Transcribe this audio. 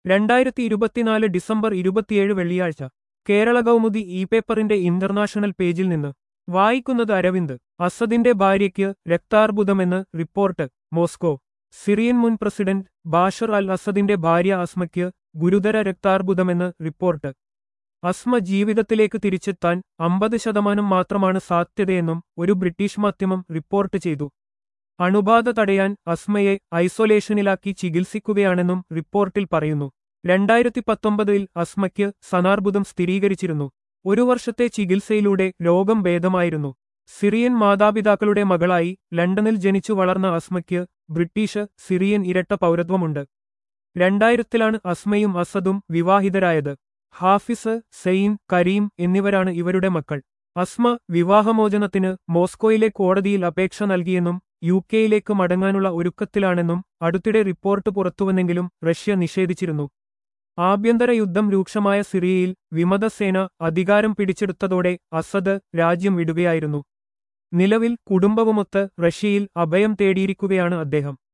രണ്ടായിരത്തി ഇരുപത്തിനാല് ഡിസംബർ ഇരുപത്തിയേഴ് വെള്ളിയാഴ്ച കേരള കൗമുദി ഇ പേപ്പറിന്റെ ഇന്റർനാഷണൽ പേജിൽ നിന്ന് വായിക്കുന്നത് അരവിന്ദ് അസദിന്റെ ഭാര്യയ്ക്ക് രക്താർബുദമെന്ന് റിപ്പോർട്ട് മോസ്കോ സിറിയൻ മുൻ പ്രസിഡന്റ് ബാഷർ അൽ അസദിന്റെ ഭാര്യ അസ്മയ്ക്ക് ഗുരുതര രക്താർബുദമെന്ന് റിപ്പോർട്ട് അസ്മ ജീവിതത്തിലേക്ക് തിരിച്ചെത്താൻ അമ്പത് ശതമാനം മാത്രമാണ് സാധ്യതയെന്നും ഒരു ബ്രിട്ടീഷ് മാധ്യമം റിപ്പോർട്ട് ചെയ്തു അണുബാധ തടയാൻ അസ്മയെ ഐസൊലേഷനിലാക്കി ചികിത്സിക്കുകയാണെന്നും റിപ്പോർട്ടിൽ പറയുന്നു രണ്ടായിരത്തി പത്തൊമ്പതിൽ അസ്മയ്ക്ക് സനാർബുദം സ്ഥിരീകരിച്ചിരുന്നു ഒരു വർഷത്തെ ചികിത്സയിലൂടെ രോഗം ഭേദമായിരുന്നു സിറിയൻ മാതാപിതാക്കളുടെ മകളായി ലണ്ടനിൽ ജനിച്ചു വളർന്ന അസ്മയ്ക്ക് ബ്രിട്ടീഷ് സിറിയൻ ഇരട്ട പൗരത്വമുണ്ട് രണ്ടായിരത്തിലാണ് അസ്മയും അസദും വിവാഹിതരായത് ഹാഫിസ് സെയിൻ കരീം എന്നിവരാണ് ഇവരുടെ മക്കൾ അസ്മ വിവാഹമോചനത്തിന് മോസ്കോയിലെ കോടതിയിൽ അപേക്ഷ നൽകിയെന്നും യു കെയിലേക്ക് മടങ്ങാനുള്ള ഒരുക്കത്തിലാണെന്നും അടുത്തിടെ റിപ്പോർട്ട് പുറത്തുവന്നെങ്കിലും റഷ്യ നിഷേധിച്ചിരുന്നു ആഭ്യന്തര യുദ്ധം രൂക്ഷമായ സിറിയയിൽ വിമതസേന അധികാരം പിടിച്ചെടുത്തതോടെ അസദ് രാജ്യം വിടുകയായിരുന്നു നിലവിൽ കുടുംബവുമൊത്ത് റഷ്യയിൽ അഭയം തേടിയിരിക്കുകയാണ് അദ്ദേഹം